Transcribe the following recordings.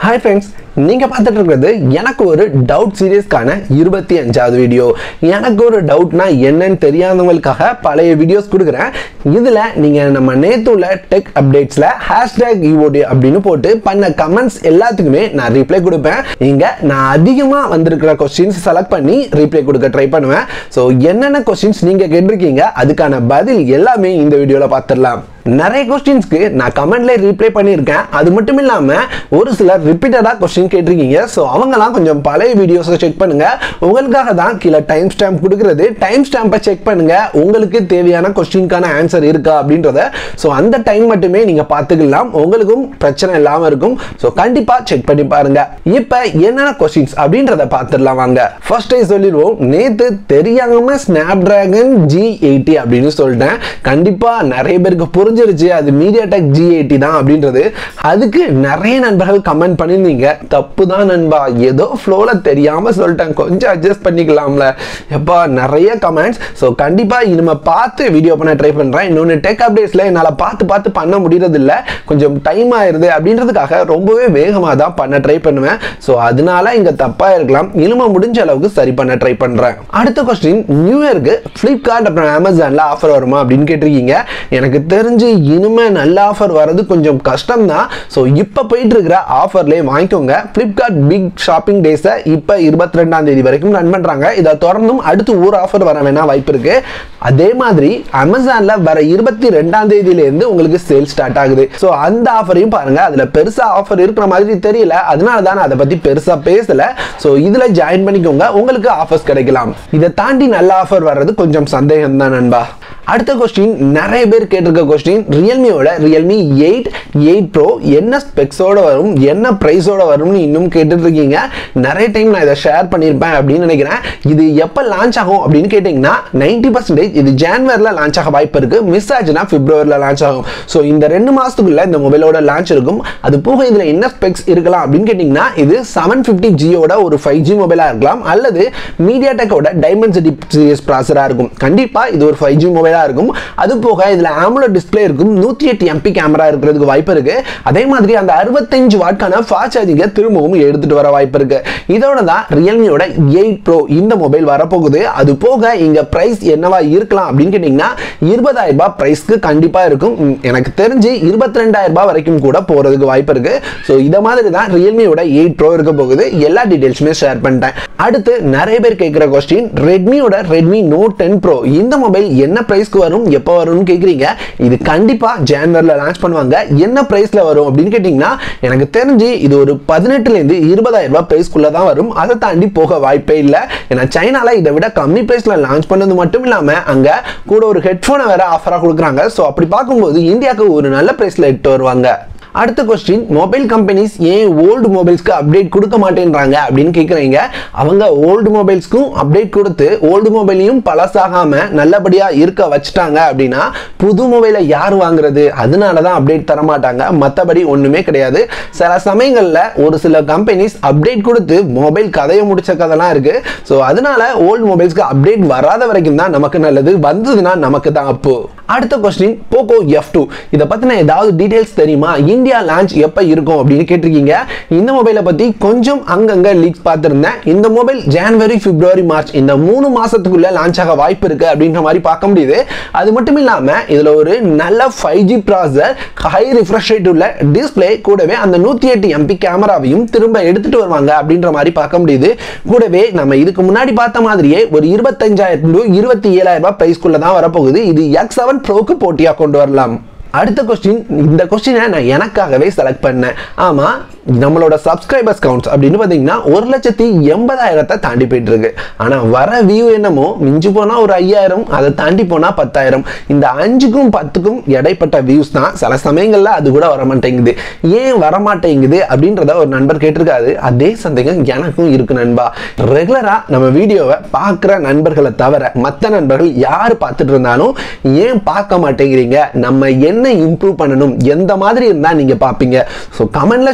hi friends நீங்கள் பார்த்துட்டு இருக்கிறது எனக்கு ஒரு டவுட் சீரியஸ்க்கான இருபத்தி அஞ்சாவது வீடியோ எனக்கு ஒரு டவுட்னா என்னன்னு தெரியாதவங்களுக்காக பழைய வீடியோஸ் கொடுக்குறேன் இதில் நீங்கள் நம்ம நேற்று உள்ள டெக் அப்டேட்ஸில் ஹேஷ்டேக் ஈவோடி அப்படின்னு போட்டு பண்ண கமெண்ட்ஸ் எல்லாத்துக்குமே நான் ரிப்ளை கொடுப்பேன் இங்கே நான் அதிகமாக வந்திருக்கிற கொஸ்டின்ஸ் செலக்ட் பண்ணி ரிப்ளை கொடுக்க ட்ரை பண்ணுவேன் ஸோ என்னென்ன கொஸ்டின்ஸ் நீங்கள் கேட்டிருக்கீங்க அதுக்கான பதில் எல்லாமே இந்த வீடியோவில் பார்த்துடலாம் நிறைய கொஸ்டின்ஸ்க்கு நான் கமெண்ட்ல ரீப்ளை பண்ணியிருக்கேன் அது மட்டும் இல்லாமல் ஒரு சிலர் ரிப்பீட்டடாக கொஸ்டின் கேட்டிருக்கீங்க ஸோ அவங்கலாம் கொஞ்சம் பழைய வீடியோஸை செக் பண்ணுங்க உங்களுக்காக தான் கீழே டைம் ஸ்டாம்ப் கொடுக்குறது டைம் ஸ்டாம்பை செக் பண்ணுங்க உங்களுக்கு தேவையான கொஸ்டினுக்கான ஆன்சர் இருக்கா அப்படின்றத ஸோ அந்த டைம் மட்டுமே நீங்க பார்த்துக்கலாம் உங்களுக்கும் பிரச்சனை இல்லாமல் இருக்கும் ஸோ கண்டிப்பாக செக் பண்ணி பாருங்க இப்போ என்னென்ன கொஸ்டின்ஸ் அப்படின்றத பார்த்துடலாம் வாங்க ஃபர்ஸ்ட் சொல்லிடுவோம் நேற்று தெரியாம ஸ்னாப் டிராகன் ஜி எயிட்டி அப்படின்னு சொல்லிட்டேன் கண்டிப்பாக நிறைய பேருக்கு புரிஞ்சிருச்சு அது மீடியா டெக் ஜி எயிட்டி தான் அப்படின்றது அதுக்கு நிறைய நண்பர்கள் கமெண்ட் பண்ணியிருந்தீங்க தப்பு தான் நண்பா ஏதோ ஃப்ளோவில் தெரியாமல் சொல்லிட்டேன் கொஞ்சம் அட்ஜஸ்ட் பண்ணிக்கலாம்ல எப்பா நிறைய கமெண்ட்ஸ் ஸோ கண்டிப்பாக இனிமே பார்த்து வீடியோ பண்ண ட்ரை பண்ணுறேன் இன்னொன்று டெக் அப்டேட்ஸில் என்னால் பார்த்து பார்த்து பண்ண முடியறதில்ல கொஞ்சம் டைம் ஆயிருது அப்படின்றதுக்காக ரொம்பவே வேகமாக தான் பண்ண ட்ரை பண்ணுவேன் ஸோ அதனால இங்கே தப்பாக இருக்கலாம் இனிமே முடிஞ்ச அளவுக்கு சரி பண்ண ட்ரை பண்ணுறேன் அடுத்த கொஸ்டின் நியூ இயருக்கு ஃப்ளிப்கார்ட் அப்புறம் அமேசானில் ஆஃபர் வருமா அப்படின்னு கேட்டிருக்கீங்க எனக்கு தெரிஞ்சு இனிமே நல்ல ஆஃபர் வர்றது கொஞ்சம் கஷ்டம் தான் ஸோ இப்போ போயிட்டு இருக்கிற ஆஃபர்லேயே வாங்கிக்கோங்க ஃப்ளிப்கார்ட் பிக் ஷாப்பிங் டேஸை இப்போ இருபத்தி ரெண்டாம் தேதி வரைக்கும் ரன் பண்ணுறாங்க இதை தொடர்ந்தும் அடுத்து ஒரு ஆஃபர் வர வேணா வாய்ப்பு இருக்கு அதே மாதிரி அமேசானில் வர இருபத்தி ரெண்டாம் தேதியிலேருந்து உங்களுக்கு சேல் ஸ்டார்ட் ஆகுது ஸோ அந்த ஆஃபரையும் பாருங்க அதில் பெருசாக ஆஃபர் இருக்கிற மாதிரி தெரியல அதனால தான் நான் அதை பற்றி பெருசாக பேசல ஸோ இதில் ஜாயின் பண்ணிக்கோங்க உங்களுக்கு ஆஃபர்ஸ் கிடைக்கலாம் இதை தாண்டி நல்ல ஆஃபர் வர்றது கொஞ்சம் சந்தேகம் தான் நண்பா அடுத்த கொஸ்டின் நிறைய பேர் கேட்டிருக்க கொஸ்டின் ரியல்மியோட ரியல்மி எயிட் எயிட் ப்ரோ என்ன ஸ்பெக்ஸோட வரும் என்ன ப்ரைஸோட வரும்னு இன்னும் கேட்டுட்டு இருக்கீங்க நிறைய டைம் நான் இதை ஷேர் பண்ணியிருப்பேன் அப்படின்னு நினைக்கிறேன் இது எப்போ லான்ச் ஆகும் அப்படின்னு கேட்டிங்கன்னா நைன்டி பர்சன்டேஜ் இது ஜான்வரியில் லான்ச் ஆக வாய்ப்பு இருக்கு மிஸ் ஆச்சுன்னா பிப்ரவரியில் லான்ச் ஆகும் ஸோ இந்த ரெண்டு மாதத்துக்குள்ள இந்த மொபைலோட லான்ச் இருக்கும் அது போக இதில் என்ன ஸ்பெக்ஸ் இருக்கலாம் அப்படின்னு கேட்டிங்கன்னா இது செவன் ஃபிஃப்டி ஜியோட ஒரு ஃபைவ் ஜி மொபைலாக இருக்கலாம் அல்லது மீடியா டெக்கோட டைமண்ட் சிட்டி சீரிஸ் ப்ராசராக இருக்கும் கண்டிப்பாக இது ஒரு ஃபைவ் ஜி மொபைலாக இருக்கும் அது போக இதில் ஆமுலோ டிஸ்பிளே இருக்கும் நூற்றி எட்டு எம்பி கேமரா இருக்கிறதுக்கு வாய்ப்பு இருக்கு அதே மாதிரி அந்த அறுபத்தஞ்சு வாட்கான ஃபாஸ்ட் சார்ஜிங்கை திரும்பவும் எடுத்துட்டு வர வாய்ப்பு இருக்கு இதோட தான் ரியல்மியோட எயிட் ப்ரோ இந்த மொபைல் வரப்போகுது அது போக இங்க பிரைஸ் என்னவா இருக்கலாம் அப்படின்னு கேட்டிங்கன்னா இருபதாயிரம் ரூபாய் பிரைஸ்க்கு கண்டிப்பா இருக்கும் ம், எனக்கு தெரிஞ்சு இருபத்தி ரெண்டாயிரம் ரூபாய் வரைக்கும் கூட போறதுக்கு வாய்ப்பு இருக்கு ஸோ இதை மாதிரி தான் ரியல்மியோட எயிட் ப்ரோ இருக்க போகுது எல்லா டீடைல்ஸுமே ஷேர் பண்ணிட்டேன் அடுத்து நிறைய பேர் கேட்குற கொஸ்டின் ரெட்மியோட ரெட்மி நோட் டென் ப்ரோ இந்த மொபைல் என்ன பிரைஸ்க்கு வரும் எப்போ வரும்னு கேட்குறீங்க இது கண்டிப்பா ஜான்வரியில் லான்ச் பண்ணுவாங்க என்ன பிரைஸ்ல வரும் அப்படின்னு கேட்டிங்கன்னா எனக்கு தெரிஞ்சு இது ஒரு பதினெட்டுலேருந்து இருபதாயிரம் ரூபாய் பிரைஸ்க்குள்ள தான் வரும் அதை தாண்டி போக வாய்ப்பே இல்லை ஏன்னா சைனால இதை விட கம்மி பிரைஸ்ல லான்ச் பண்ணது மட்டும் இல்லாமல் அங்கே கூட ஒரு ஹெட்ஃபோனை வேற ஆஃபராக கொடுக்குறாங்க ஸோ அப்படி பார்க்கும்போது இந்தியாவுக்கு ஒரு நல்ல பிரைஸ்ல எட்டு வருவாங்க அடுத்த கொஸ்டின் மொபைல் கம்பெனிஸ் ஏன் ஓல்டு மொபைல்ஸ்க்கு அப்டேட் கொடுக்க மாட்டேன்றாங்க அப்படின்னு கேட்குறீங்க அவங்க ஓல்டு மொபைல்ஸ்க்கும் அப்டேட் கொடுத்து ஓல்டு மொபைலையும் பழசாகாம நல்லபடியாக இருக்க வச்சுட்டாங்க அப்படின்னா புது மொபைலை யார் வாங்குறது அதனால தான் அப்டேட் தர மாட்டாங்க மற்றபடி ஒன்றுமே கிடையாது சில சமயங்களில் ஒரு சில கம்பெனிஸ் அப்டேட் கொடுத்து மொபைல் கதையை முடிச்ச கதைலாம் இருக்கு ஸோ அதனால ஓல்டு மொபைல்ஸ்க்கு அப்டேட் வராத வரைக்கும் தான் நமக்கு நல்லது வந்ததுன்னா நமக்கு தான் அப்போ அடுத்த கொஸ்டின் போகோ எஃப் டூ இதை பற்றின ஏதாவது டீடைல்ஸ் தெரியுமா இந்தியா லான்ச் எப்போ இருக்கும் அப்படின்னு கேட்டிருக்கீங்க இந்த மொபைலை பற்றி கொஞ்சம் அங்கங்கே லீக்ஸ் பார்த்துருந்தேன் இந்த மொபைல் ஜான்வரி பிப்ரவரி மார்ச் இந்த மூணு மாதத்துக்குள்ளே லான்ச் ஆக வாய்ப்பு இருக்குது அப்படின்ற மாதிரி பார்க்க முடியுது அது மட்டும் இல்லாமல் இதில் ஒரு நல்ல five G processor high refresh rate உள்ள டிஸ்பிளே கூடவே அந்த நூற்றி எட்டு எம்பி கேமராவையும் திரும்ப எடுத்துட்டு வருவாங்க அப்படின்ற மாதிரி பார்க்க முடியுது கூடவே நம்ம இதுக்கு முன்னாடி பார்த்த மாதிரியே ஒரு இருபத்தஞ்சாயிரம் டு இருபத்தி ஏழாயிரம் ரூபாய் ப்ரைஸ்க்குள்ள தான் வரப்போகுது இது எக்ஸ் செவன் ப்ரோக்கு போட்டியாக கொண்டு வரலாம் அடுத்த கொஸ்டின் இந்த கொஸ்டினை நான் எனக்காகவே செலக்ட் பண்ணேன் ஆமாம் நம்மளோட சப்ஸ்கிரைபர்ஸ் கவுண்ட்ஸ் அப்படின்னு பார்த்தீங்கன்னா ஒரு லட்சத்தி எண்பதாயிரத்தை தாண்டி போயிட்டு இருக்கு ஆனால் வர வியூ என்னமோ மிஞ்சி போனால் ஒரு ஐயாயிரம் அதை தாண்டி போனால் பத்தாயிரம் இந்த அஞ்சுக்கும் பத்துக்கும் இடைப்பட்ட வியூஸ் தான் சில சமயங்களில் அது கூட வர மாட்டேங்குது ஏன் வர மாட்டேங்குது அப்படின்றத ஒரு நண்பர் கேட்டிருக்காரு அதே சந்தேகம் எனக்கும் இருக்கு நண்பா ரெகுலராக நம்ம வீடியோவை பார்க்குற நண்பர்களை தவிர மற்ற நண்பர்கள் யார் பார்த்துட்டு இருந்தாலும் ஏன் பார்க்க மாட்டேங்கிறீங்க நம்ம என்ன இம்ப்ரூவ் பண்ணணும் எந்த மாதிரி இருந்தால் நீங்கள் பார்ப்பீங்க ஸோ கமெண்ட்ல ஷேர் பண்ணுங்க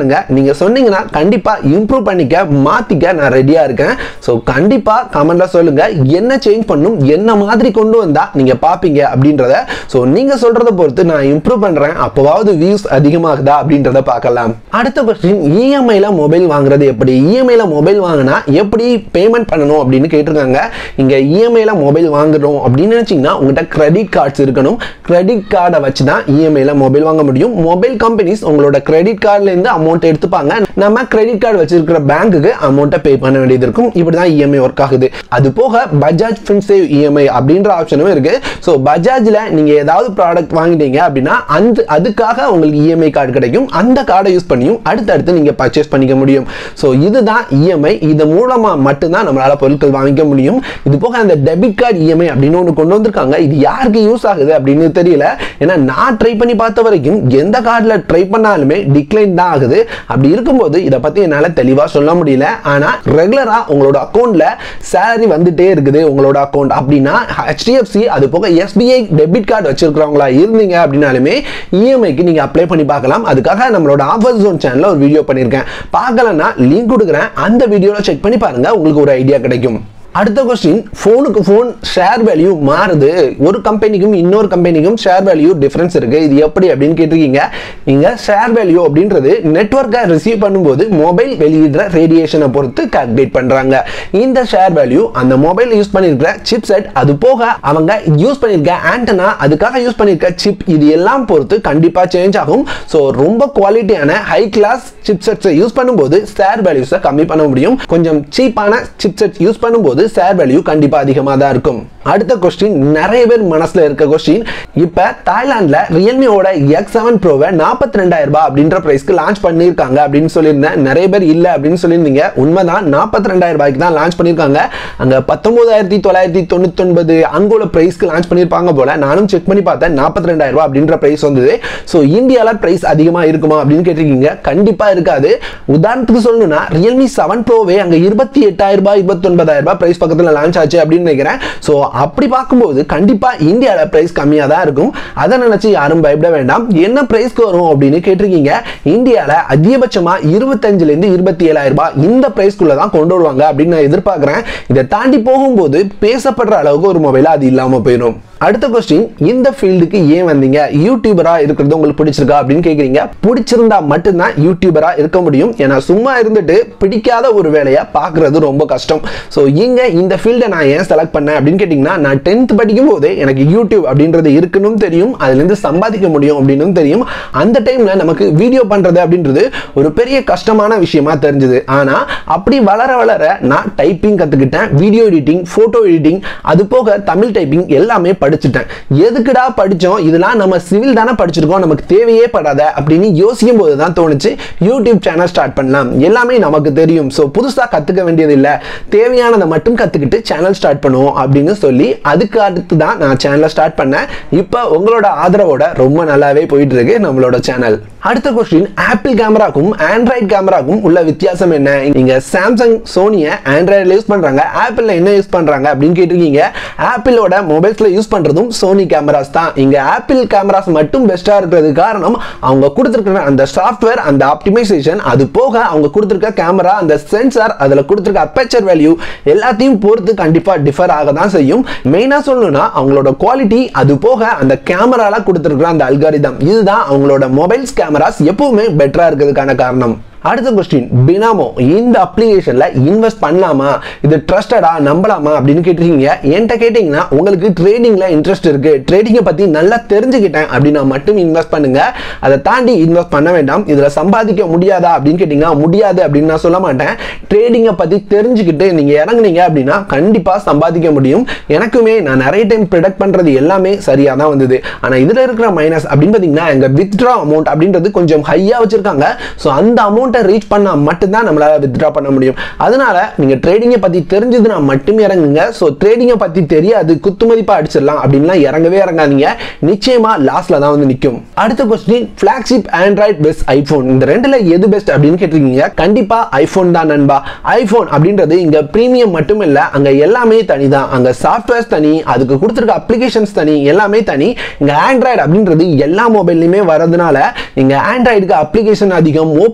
பண்ணுங்க நீங்க சொன்னீங்கன்னா கண்டிப்பா இம்ப்ரூவ் பண்ணிக்க மாத்திக்க நான் ரெடியா இருக்கேன் ஸோ கண்டிப்பா கமெண்ட்ல சொல்லுங்க என்ன சேஞ்ச் பண்ணும் என்ன மாதிரி கொண்டு வந்தா நீங்க பாப்பீங்க அப்படின்றத ஸோ நீங்க சொல்றத பொறுத்து நான் இம்ப்ரூவ் பண்றேன் அப்போவாவது வியூஸ் அதிகமாகுதா அப்படின்றத பார்க்கலாம் அடுத்த கொஸ்டின் இஎம்ஐல மொபைல் வாங்குறது எப்படி இஎம்ஐல மொபைல் வாங்கினா எப்படி பேமெண்ட் பண்ணணும் அப்படின்னு கேட்டிருக்காங்க இங்க இஎம்ஐல மொபைல் வாங்குறோம் அப்படின்னு நினைச்சீங்கன்னா உங்ககிட்ட கிரெடிட் கார்ட்ஸ் இருக்கணும் கிரெடிட் கார்டை வச்சு தான் இஎம்ஐல மொபைல் வாங்க முடியும் மொபைல் கம்பெனிஸ் உங்களோட கிரெடிட் கார்டுல இருந்து அமௌண்ட் எடுத்துப்பாங்க நம்ம கிரெடிட் கார்டு வச்சிருக்கிற பேங்க்குக்கு அமௌண்ட்டை பே பண்ண வேண்டியது இருக்கும் இப்படி தான் இஎம்ஐ ஒர்க் ஆகுது அது போக பஜாஜ் ஃபின்சேவ் இஎம்ஐ அப்படின்ற ஆப்ஷனும் இருக்கு ஸோ பஜாஜ்ல நீங்க ஏதாவது ப்ராடக்ட் வாங்கிட்டீங்க அப்படின்னா அந்த அதுக்காக உங்களுக்கு இஎம்ஐ கார்டு கிடைக்கும் அந்த கார்டை யூஸ் பண்ணியும் அடுத்தடுத்து நீங்க பர்ச்சேஸ் பண்ணிக்க முடியும் ஸோ இதுதான் இஎம்ஐ இது மூலமா மட்டும்தான் நம்மளால பொருட்கள் வாங்கிக்க முடியும் இது போக அந்த டெபிட் கார்டு இஎம்ஐ அப்படின்னு ஒன்று கொண்டு வந்திருக்காங்க இது யாருக்கு யூஸ் ஆகுது அப்படின்னு தெரியல ஏன்னா நான் ட்ரை பண்ணி பார்த்த வரைக்கும் எந்த கார்டில் ட்ரை பண்ணாலுமே டிக்ளைன் தான் ஆகுது அப்படி இருக்கும்போது இதை பற்றி என்னால் தெளிவாக சொல்ல முடியல ஆனால் ரெகுலராக உங்களோட அக்கௌண்ட்டில் சேலரி வந்துட்டே இருக்குது உங்களோட அக்கௌண்ட் அப்படின்னா ஹெச்டிஎஃப்சி அது போக எஸ்பிஐ டெபிட் கார்டு வச்சிருக்கிறவங்களா இருந்தீங்க அப்படின்னாலுமே இஎம்ஐக்கு நீங்கள் அப்ளை பண்ணி பார்க்கலாம் அதுக்காக நம்மளோட ஆஃபர் ஜோன் சேனலில் ஒரு வீடியோ பண்ணியிருக்கேன் பார்க்கலன்னா லிங்க் கொடுக்குறேன் அந்த வீடியோவில் செக் பண்ணி பாருங்க உங்களுக்கு ஒரு ஐடியா கிடைக்கும் அடுத்த கொஸ்டின் ஃபோனுக்கு ஃபோன் ஷேர் வேல்யூ மாறுது ஒரு கம்பெனிக்கும் இன்னொரு கம்பெனிக்கும் ஷேர் வேல்யூ டிஃப்ரென்ஸ் இருக்கு இது எப்படி அப்படின்னு கேட்டிருக்கீங்க நீங்க ஷேர் வேல்யூ அப்படின்றது நெட்ஒர்க்கை ரிசீவ் பண்ணும்போது மொபைல் வெளியிடுற ரேடியேஷனை பொறுத்து கால்குலேட் பண்றாங்க இந்த ஷேர் வேல்யூ அந்த மொபைல் யூஸ் பண்ணியிருக்கிற சிப் செட் அது போக அவங்க யூஸ் பண்ணியிருக்க ஆண்டனா அதுக்காக யூஸ் பண்ணியிருக்க சிப் இது எல்லாம் பொறுத்து கண்டிப்பாக சேஞ்ச் ஆகும் ஸோ ரொம்ப குவாலிட்டியான ஹை கிளாஸ் சிப் செட்ஸை யூஸ் பண்ணும்போது ஷேர் வேல்யூஸை கம்மி பண்ண முடியும் கொஞ்சம் சீப்பான சிப் செட் யூஸ் பண்ணும்போது ஷேர் வேல்யூ கண்டிப்பா அதிகமாக தான் இருக்கும் அடுத்த கொஸ்டின் நிறைய பேர் மனசுல இருக்க கொஸ்டின் இப்ப தாய்லாந்துல ரியல்மியோட எக்ஸ் செவன் ப்ரோவை நாற்பத்தி ரெண்டாயிரம் ரூபாய் அப்படின்ற பிரைஸ்க்கு லான்ச் பண்ணியிருக்காங்க அப்படின்னு சொல்லியிருந்தேன் நிறைய பேர் இல்ல அப்படின்னு சொல்லியிருந்தீங்க உண்மைதான் நாற்பத்தி ரெண்டாயிரம் ரூபாய்க்கு தான் லான்ச் பண்ணியிருக்காங்க அங்க பத்தொன்பதாயிரத்தி தொள்ளாயிரத்தி தொண்ணூத்தி ஒன்பது அங்கோல பிரைஸ்க்கு லான்ச் பண்ணியிருப்பாங்க போல நானும் செக் பண்ணி பார்த்தேன் நாற்பத்தி ரெண்டாயிரம் ரூபாய் அப்படின்ற பிரைஸ் வந்தது ஸோ இந்தியாவில் பிரைஸ் அதிகமா இருக்குமா அப்படின்னு கேட்டிருக்கீங்க கண்டிப்பா இருக்காது உதாரணத்துக்கு சொல்லணும்னா ரியல்மி செவன் ப்ரோவே அங்க இருபத்தி எட்டாயிரம் ரூபாய் இருபத்தி ஒன்பதாயிரம் ரூபாய் பிரைஸ் பக்கத்தில் லான்ச் ஆச்சு அப்படின்னு நினைக்கிறேன் ஸோ அப்படி பார்க்கும்போது கண்டிப்பா இந்தியாவில் பிரைஸ் கம்மியாக தான் இருக்கும் அதை நினைச்சு யாரும் பயப்பட வேண்டாம் என்ன பிரைஸ்க்கு வரும் அப்படின்னு கேட்டிருக்கீங்க இந்தியாவில் அதிகபட்சமாக இருபத்தஞ்சுலேருந்து இருபத்தி ஏழாயிரம் ரூபாய் இந்த பிரைஸ்க்குள்ள தான் கொண்டு வருவாங்க அப்படின்னு நான் எதிர்பார்க்குறேன் இதை தாண்டி போகும்போது பேசப்படுற அளவுக்கு ஒரு மொபைல் அது இல்லாமல் போயிடும் அடுத்த கொஸ்டின் இந்த ஃபீல்டுக்கு ஏன் வந்தீங்க யூடியூபரா இருக்கிறது உங்களுக்கு பிடிச்சிருக்கா அப்படின்னு கேக்குறீங்க பிடிச்சிருந்தா மட்டும்தான் யூடியூபரா இருக்க முடியும் ஏன்னா சும்மா இருந்துட்டு பிடிக்காத ஒரு வேலையை பார்க்கறது ரொம்ப கஷ்டம் ஸோ இங்க இந்த ஃபீல்டை நான் ஏன் செலக்ட் பண்ணேன் அப்படின்னு கேட்டிங்கன்னா நான் டென்த் படிக்கும் போதே எனக்கு யூடியூப் அப்படின்றது இருக்குன்னு தெரியும் அதுலேருந்து சம்பாதிக்க முடியும் அப்படின்னு தெரியும் அந்த டைம்ல நமக்கு வீடியோ பண்றது அப்படின்றது ஒரு பெரிய கஷ்டமான விஷயமா தெரிஞ்சது ஆனா அப்படி வளர வளர நான் டைப்பிங் கத்துக்கிட்டேன் வீடியோ எடிட்டிங் போட்டோ எடிட்டிங் அது போக தமிழ் டைப்பிங் எல்லாமே படிச்சுட்டேன் எதுக்குடா படித்தோம் இதெல்லாம் நம்ம சிவில் தானே படிச்சிருக்கோம் நமக்கு தேவையே படாத அப்படின்னு யோசிக்கும் போது தான் தோணுச்சு யூடியூப் சேனல் ஸ்டார்ட் பண்ணலாம் எல்லாமே நமக்கு தெரியும் ஸோ புதுசாக கற்றுக்க வேண்டியது இல்லை தேவையானதை மட்டும் கற்றுக்கிட்டு சேனல் ஸ்டார்ட் பண்ணுவோம் அப்படின்னு சொல்லி அதுக்கு அடுத்து தான் நான் சேனலை ஸ்டார்ட் பண்ணேன் இப்போ உங்களோட ஆதரவோட ரொம்ப நல்லாவே போயிட்டு இருக்கு நம்மளோட சேனல் அடுத்த கொஸ்டின் ஆப்பிள் கேமராக்கும் ஆண்ட்ராய்டு கேமராக்கும் உள்ள வித்தியாசம் என்ன நீங்க சாம்சங் சோனியை ஆண்ட்ராய்டில் யூஸ் பண்றாங்க ஆப்பிளில் என்ன யூஸ் பண்றாங்க அப்படின்னு கேட்டிருக்கீங்க ஆப்பிளோட மொபைல்ஸ்ல யூஸ் பண்றதும் சோனி கேமராஸ் தான் இங்க ஆப்பிள் கேமராஸ் மட்டும் பெஸ்டா இருக்கிறது காரணம் அவங்க கொடுத்துருக்கிற அந்த சாஃப்ட்வேர் அந்த ஆப்டிமைசேஷன் அது போக அவங்க கொடுத்துருக்க கேமரா அந்த சென்சார் அதுல கொடுத்துருக்க அப்பேச்சர் வேல்யூ எல்லாத்தையும் பொறுத்து கண்டிப்பா டிஃபர் ஆக தான் செய்யும் மெயினா சொல்லணும்னா அவங்களோட குவாலிட்டி அது போக அந்த கேமரால கொடுத்துருக்கிற அந்த அல்காரிதம் இதுதான் அவங்களோட மொபைல்ஸ் கேமராஸ் எப்பவுமே பெட்டரா இருக்கிறதுக்கான காரணம் அடுத்த கொஸ்டின் பினாமோ இந்த அப்ளிகேஷன்ல இன்வெஸ்ட் பண்ணலாமா இது ட்ரஸ்டடா நம்பலாமா அப்படின்னு கேட்டிருக்கீங்க என்கிட்ட கேட்டிங்கன்னா உங்களுக்கு ட்ரேடிங்ல இன்ட்ரெஸ்ட் இருக்கு ட்ரேடிங்கை பத்தி நல்லா தெரிஞ்சுக்கிட்டேன் அப்படின்னா மட்டும் இன்வெஸ்ட் பண்ணுங்க அதை தாண்டி இன்வெஸ்ட் பண்ண வேண்டாம் இதுல சம்பாதிக்க முடியாதா அப்படின்னு கேட்டிங்கன்னா முடியாது அப்படின்னு நான் சொல்ல மாட்டேன் ட்ரேடிங்கை பத்தி தெரிஞ்சுக்கிட்டு நீங்க இறங்குனீங்க அப்படின்னா கண்டிப்பா சம்பாதிக்க முடியும் எனக்குமே நான் நிறைய டைம் ப்ரிடக்ட் பண்றது எல்லாமே சரியா தான் வந்தது ஆனா இதுல இருக்கிற மைனஸ் அப்படின்னு பாத்தீங்கன்னா எங்க வித்ட்ரா அமௌண்ட் அப்படின்றது கொஞ்சம் ஹையா வச்சிருக்காங்க ஸோ அந்த அமௌண்ட் அமௌண்ட்டை ரீச் பண்ணால் மட்டும்தான் நம்மளால் வித்ட்ரா பண்ண முடியும் அதனால நீங்கள் ட்ரேடிங்கை பற்றி தெரிஞ்சதுன்னா மட்டும் இறங்குங்க ஸோ ட்ரேடிங்கை பற்றி தெரியாது குத்துமதிப்பாக அடிச்சிடலாம் அப்படின்லாம் இறங்கவே இறங்காதீங்க நிச்சயமாக லாஸ்ட்ல தான் வந்து நிற்கும் அடுத்த question flagship Android best iPhone இந்த ரெண்டுல எது பெஸ்ட் அப்படின்னு கேட்டிருக்கீங்க கண்டிப்பா ஐஃபோன் தான் நண்பா ஐஃபோன் அப்படின்றது இங்க பிரீமியம் மட்டும் இல்ல அங்க எல்லாமே தனி தான் அங்க சாஃப்ட்வேர்ஸ் தனி அதுக்கு கொடுத்துருக்க அப்ளிகேஷன்ஸ் தனி எல்லாமே தனி இங்க ஆண்ட்ராய்டு அப்படின்றது எல்லா மொபைல்லையுமே வரதுனால இங்க ஆண்ட்ராய்டுக்கு அப்ளிகேஷன் அதிகம் ஓப்பன் சோர்ஸ்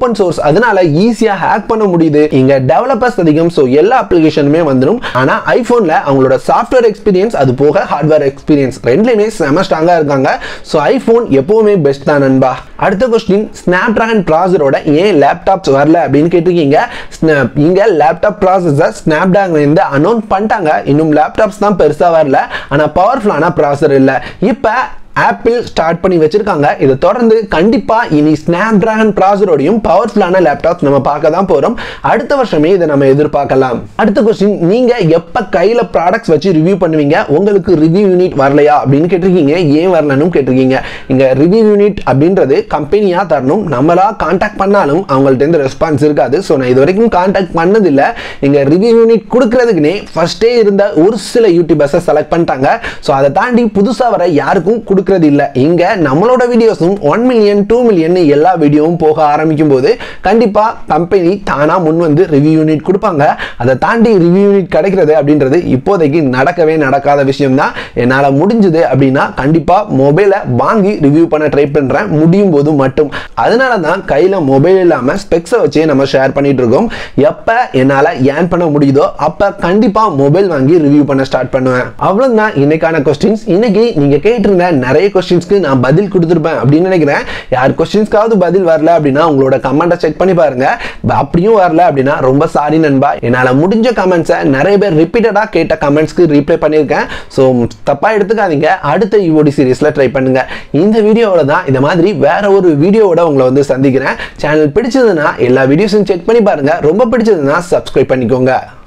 அதனால ஈஸியா ஹேக் பண்ண முடியுது இங்க டெவலப்பர்ஸ் அதிகம் ஸோ எல்லா அப்ளிகேஷனுமே வந்துடும் ஆனா ஐபோன்ல அவங்களோட சாஃப்ட்வேர் எக்ஸ்பீரியன்ஸ் அது போக ஹார்ட்வேர் எக்ஸ்பீரியன்ஸ் ரெண்டுலையுமே செம ஸ்ட்ராங்கா இருக்காங்க ஸோ ஐபோன் எப்பவுமே பெஸ்ட் தான் நண்பா அடுத்த கொஸ்டின் ஸ்னாப் டிராகன் ப்ராசரோட ஏன் லேப்டாப்ஸ் வரல அப்படின்னு கேட்டிருக்கீங்க Snap- இங்க லேப்டாப் ப்ராசஸர் ஸ்னாப் டிராகன் இருந்து அனௌன்ஸ் பண்ணிட்டாங்க இன்னும் லேப்டாப்ஸ் தான் பெருசா வரல ஆனா பவர்ஃபுல்லான ப்ராசர் இல்ல இப்போ ஆப்பிள் ஸ்டார்ட் பண்ணி வச்சிருக்காங்க இதை தொடர்ந்து கண்டிப்பா இனி ஸ்னாப் டிராகன் ப்ராசரோடையும் பவர்ஃபுல்லான லேப்டாப் நம்ம பார்க்க தான் போறோம் அடுத்த வருஷமே இதை நம்ம எதிர்பார்க்கலாம் அடுத்த கொஸ்டின் நீங்க எப்ப கையில ப்ராடக்ட்ஸ் வச்சு ரிவ்யூ பண்ணுவீங்க உங்களுக்கு ரிவ்யூ யூனிட் வரலையா அப்படின்னு கேட்டிருக்கீங்க ஏன் வரலன்னு கேட்டிருக்கீங்க இங்க ரிவ்யூ யூனிட் அப்படின்றது கம்பெனியா தரணும் நம்மளா கான்டாக்ட் பண்ணாலும் அவங்கள்ட்ட இருந்து ரெஸ்பான்ஸ் இருக்காது ஸோ நான் இது வரைக்கும் கான்டாக்ட் பண்ணதில்லை இங்க ரிவ்யூ யூனிட் கொடுக்கறதுக்குனே ஃபர்ஸ்டே இருந்த ஒரு சில யூடியூபர்ஸை செலக்ட் பண்ணிட்டாங்க ஸோ அதை தாண்டி புதுசா வர யாருக்கும் கொடுக்கறது இல்லை இங்க நம்மளோட வீடியோஸும் ஒன் மில்லியன் டூ மில்லியன் எல்லா வீடியோவும் போக ஆரம்பிக்கும் போது கண்டிப்பா கம்பெனி தானா முன் வந்து ரிவ்யூ யூனிட் கொடுப்பாங்க அதை தாண்டி ரிவ்யூ யூனிட் கிடைக்கிறது அப்படின்றது இப்போதைக்கு நடக்கவே நடக்காத விஷயம் தான் என்னால் முடிஞ்சது அப்படின்னா கண்டிப்பா மொபைலை வாங்கி ரிவ்யூ பண்ண ட்ரை பண்றேன் முடியும் போது மட்டும் அதனால தான் கையில மொபைல் இல்லாம ஸ்பெக்ஸை வச்சே நம்ம ஷேர் பண்ணிட்டு இருக்கோம் எப்ப என்னால ஏன் பண்ண முடியுதோ அப்ப கண்டிப்பா மொபைல் வாங்கி ரிவ்யூ பண்ண ஸ்டார்ட் பண்ணுவேன் அவ்வளவுதான் இன்னைக்கான கொஸ்டின்ஸ் இன்னைக்கு நீங்க கேட்டிருந்த நிறைய கொஸ்டின்ஸ்க்கு நான் பதில் கொடுத்துருப்பேன் அப்படின்னு நினைக்கிறேன் யார் கொஸ்டின்ஸ்க்காவது பதில் வரல அப்படின்னா உங்களோட கமெண்ட்டை செக் பண்ணி பாருங்க ப- அப்படியும் வரல அப்படின்னா ரொம்ப சாரி நண்பா என்னால முடிஞ்ச கமெண்ட்ஸை நிறைய பேர் ரிப்பீட்டடா கேட்ட கமெண்ட்ஸ்க்கு ரீப்ளை பண்ணியிருக்கேன் ஸோ தப்பா எடுத்துக்காதீங்க அடுத்த யூஓடி சீரிஸ்ல ட்ரை பண்ணுங்க இந்த வீடியோவோட தான் இந்த மாதிரி வேற ஒரு வீடியோவோட உங்களை வந்து சந்திக்கிறேன் சேனல் பிடிச்சதுன்னா எல்லா வீடியோஸும் செக் பண்ணி பாருங்க ரொம்ப பிடிச்சதுன்னா சப்ஸ்கிரைப் பண்ணிக்கோங்க